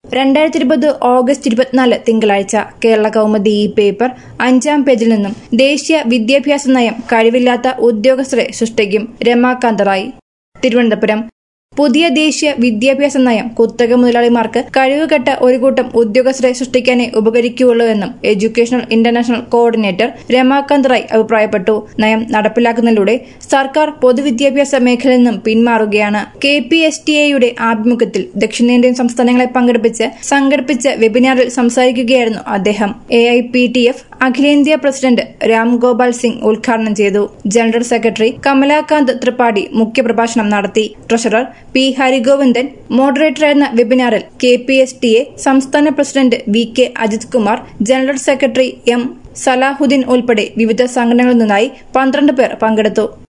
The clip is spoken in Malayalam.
രണ്ടായിരത്തി ഇരുപത് ഓഗസ്റ്റ് ഇരുപത്തിനാല് തിങ്കളാഴ്ച കേരള കൗമുദി ഈ പേപ്പർ അഞ്ചാം പേജിൽ നിന്നും ദേശീയ വിദ്യാഭ്യാസ നയം കഴിവില്ലാത്ത ഉദ്യോഗസ്ഥരെ സൃഷ്ടിക്കും രമാകാന്ത റായ് തിരുവനന്തപുരം പുതിയ ദേശീയ വിദ്യാഭ്യാസ നയം കുത്തക മുതലാളിമാർക്ക് കഴിവുകെട്ട ഒരു കൂട്ടം ഉദ്യോഗസ്ഥരെ സൃഷ്ടിക്കാനേ ഉപകരിക്കുകയുള്ളൂ എന്നും educational international coordinator Ramakant Rai അഭിപ്രായപ്പെട്ടു നയം നടപ്പിലാക്കുന്നതിലൂടെ സർക്കാർ പൊതുവിദ്യാഭ്യാസ മേഖലയിൽ നിന്നും പിന്മാറുകയാണ് കെ പി എസ് ടി എയുടെ ആഭിമുഖ്യത്തിൽ ദക്ഷിണേന്ത്യൻ സംസ്ഥാനങ്ങളെ പങ്കെടുപ്പിച്ച് സംഘടിപ്പിച്ച വെബിനാറിൽ സംസാരിക്കുകയായിരുന്നു അദ്ദേഹം A I P T F അഖിലേന്ത്യാ പ്രസിഡന്റ് രാംഗോപാൽ സിംഗ് ഉദ്ഘാടനം ചെയ്തു ജനറൽ സെക്രട്ടറി കമലാകാന്ത് ത്രിപാഠി മുഖ്യപ്രഭാഷണം നടത്തി ട്രഷറർ പി ഹരിഗോവിന്ദൻ മോഡറേറ്ററായിരുന്ന വെബിനാറിൽ K P S T A സംസ്ഥാന president V K Ajith Kumar general secretary M Salahuddin ഉൾപ്പെടെ വിവിധ സംഘടനകളിൽ നിന്നായി പന്ത്രണ്ട് പേർ പങ്കെടുത്തു